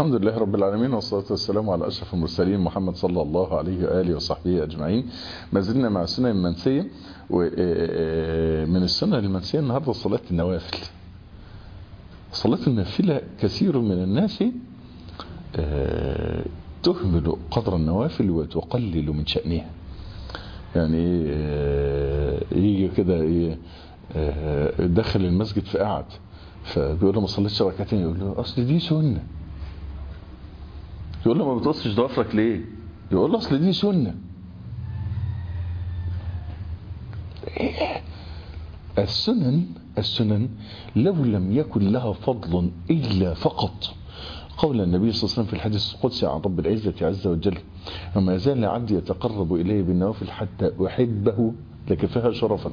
الحمد لله رب العالمين والصلاة والسلام على أشرف المرسلين محمد صلى الله عليه وآله وصحبه أجمعين ما زلنا مع السنة المنسية ومن السنة المنسية النهاردة صلاة النوافل صلاة النافلة كثير من الناس تهمل قدر النوافل وتقلل من شأنها يعني يجي كده دخل المسجد فقعد فبيقول له ما صليتش ركعتين يقول له اصل دي سنه يقول له ما بتقصش ضوافرك ليه يقول له اصل دي سنه السنن السنن لو لم يكن لها فضل الا فقط قول النبي صلى الله عليه وسلم في الحديث القدسي عن رب العزة عز وجل وما زال عبدي يتقرب إليه بالنوافل حتى أحبه لكفاها شرفا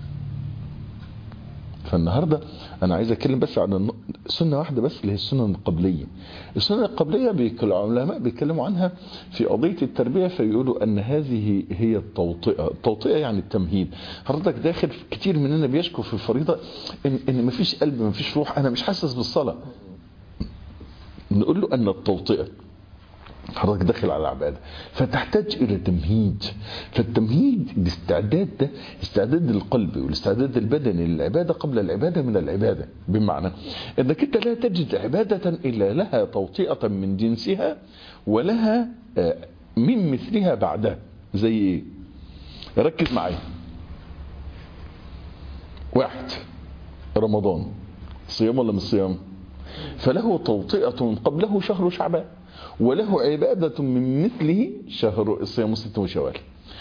فالنهاردة أنا عايز أتكلم بس عن سنة واحدة بس اللي هي السنن القبلية السنن القبلية العلماء بيتكلموا عنها في قضية التربية فيقولوا أن هذه هي التوطئة التوطئة يعني التمهيد حضرتك داخل كتير مننا بيشكو في الفريضة إن, إن مفيش قلب مفيش روح أنا مش حاسس بالصلاة نقول له أن التوطئة حضرتك داخل على العبادة فتحتاج إلى تمهيد فالتمهيد الاستعداد ده استعداد القلب والاستعداد البدني للعبادة قبل العبادة من العبادة بمعنى أنك أنت لا تجد عبادة إلا لها توطئة من جنسها ولها من مثلها بعدها زي إيه ركز معايا واحد رمضان صيام ولا مش صيام فله توطئة قبله شهر شعبان وله عبادة من مثله شهر الصيام ست وشوال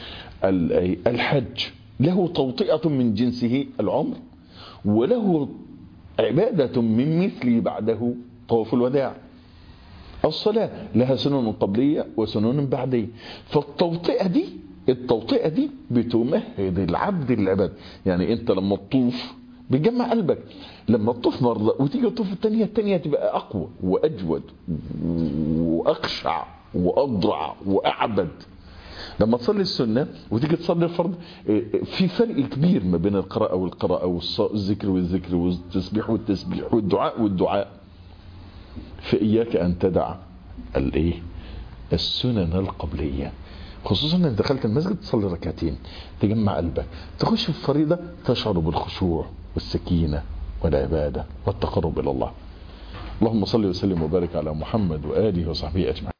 الحج له توطئة من جنسه العمر وله عبادة من مثله بعده طواف الوداع الصلاة لها سنن قبلية وسنن بعدية فالتوطئة دي التوطئة دي بتمهد العبد للعبادة يعني انت لما تطوف بتجمع قلبك لما تطوف مرة وتيجي تطوف الثانية الثانية تبقى أقوى وأجود وأخشع وأضرع وأعبد لما تصلي السنة وتيجي تصلي الفرض في فرق كبير ما بين القراءة والقراءة والذكر والذكر والتسبيح والتسبيح والدعاء والدعاء فإياك أن تدع الايه السنن القبلية خصوصا ان دخلت المسجد تصلي ركعتين تجمع قلبك تخش في الفريضة تشعر بالخشوع والسكينة والعبادة والتقرب إلى الله اللهم صل وسلم وبارك على محمد وآله وصحبه أجمعين